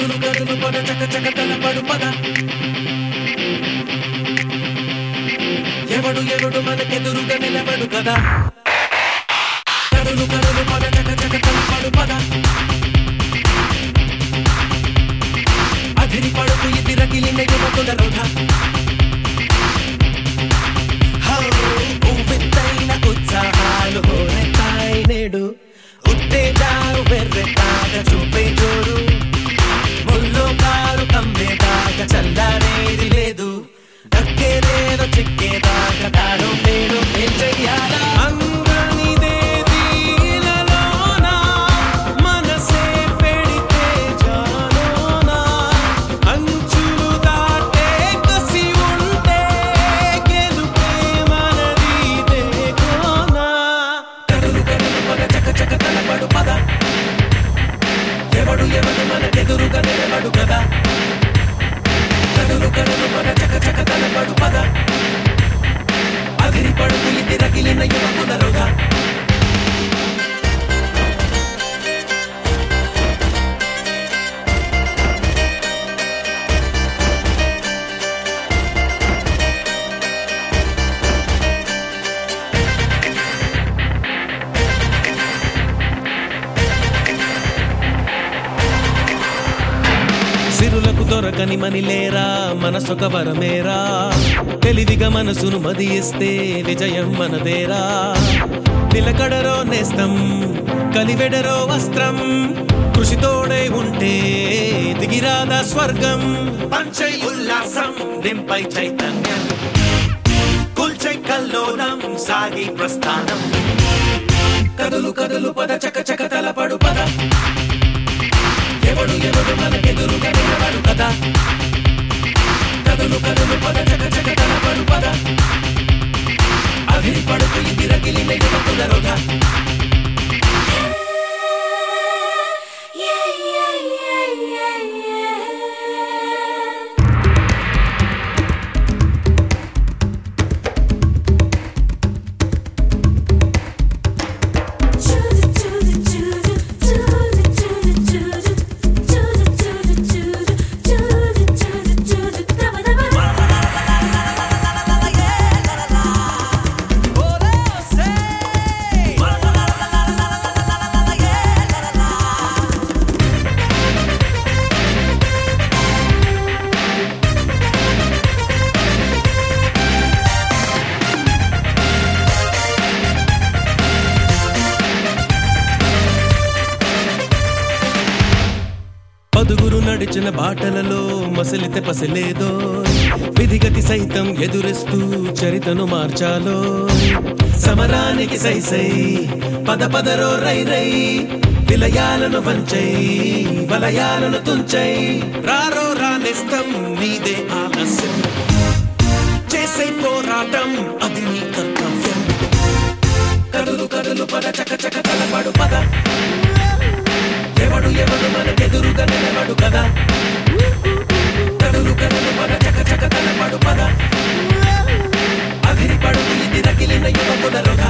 కదులు కదులు పద చక చక తలపడు పద ఎవడు ఎవడు మనకెదురుగా నిలబడు కదా కదులు కదులు పద చక చక తలపడు పద అధిరి పడుకు ఇది రగిలిన యువకుల రొధ హౌ, ఉవ్వెత్తైన ఉత్సాహాలు హోరెత్తాయి నేడు ఉత్తేజాలు వెర్రెత్తాక చూపే జోరు ముల్లో కారు కమ్మేదాకా చల్లారేది లేదు దక్కేదేదో చిక్కేదాకా తాను నేను ఏం చెయ్యాలా అంగనిదేది ఇలాలోన, మనసే పెడితే జాలోన, అంచులు దాటే కసి ఉంటే గెలుపే మనది కోనా కదులు కదులు పద చక చక తలపడు పద ఎవడు ఎవడు మనకెదురుగా నిలబడు కదా కదులు కదులు పద చక చక తలపడు పద అదిరి పడుకు ఇది రగిలిన యువకుల రుగా సిరులకు దొరకని మనిలేరా మనసొక వరమేరా తెలివిగా మనసును మదియిస్తే విజయం మనదేరా నిలకడరో నేస్తం కలివెడరో వస్త్రం కృషితోడే ఉంటే దిగిరాదా స్వర్గం పంచై ఉల్లాసం నింపై చైతన్యం కుల్చై కల్లోలం సాగి ప్రస్థానం కదులు కదులు పద చక చక తలపడు పద ఎవడు ఎవడు మనకెదురుగా నిలబడు కదా కదులు కదులు పద చక చక తలపడు పద అభిరి పడుకు ఇది రగిలిన యువకుల రుగా Yeah, yeah, yeah, yeah, yeah. పదుగురు నడిచిన బాటలలో మసలితే పసలేదో విధిగతి సైతం ఎదురిస్తూ చరితను మార్చాలో సమరానికి సై సై పద పదరో రై రై విలయాలను వంచై వలయాలను తుంచై రారో రానిస్తం నీదే ఆలస్యం చేసే పోరాటం అది నీ కర్తవ్యం కదులు కదులు పద చక చక తలపడు పద ఎవడు ఎవడు మనకెదురుగా నిలబడు కదా కదులు కదులు పద చక చక తలపడు పద అదిరి పడుకు ఇది రగిలిన యువకుల రుగ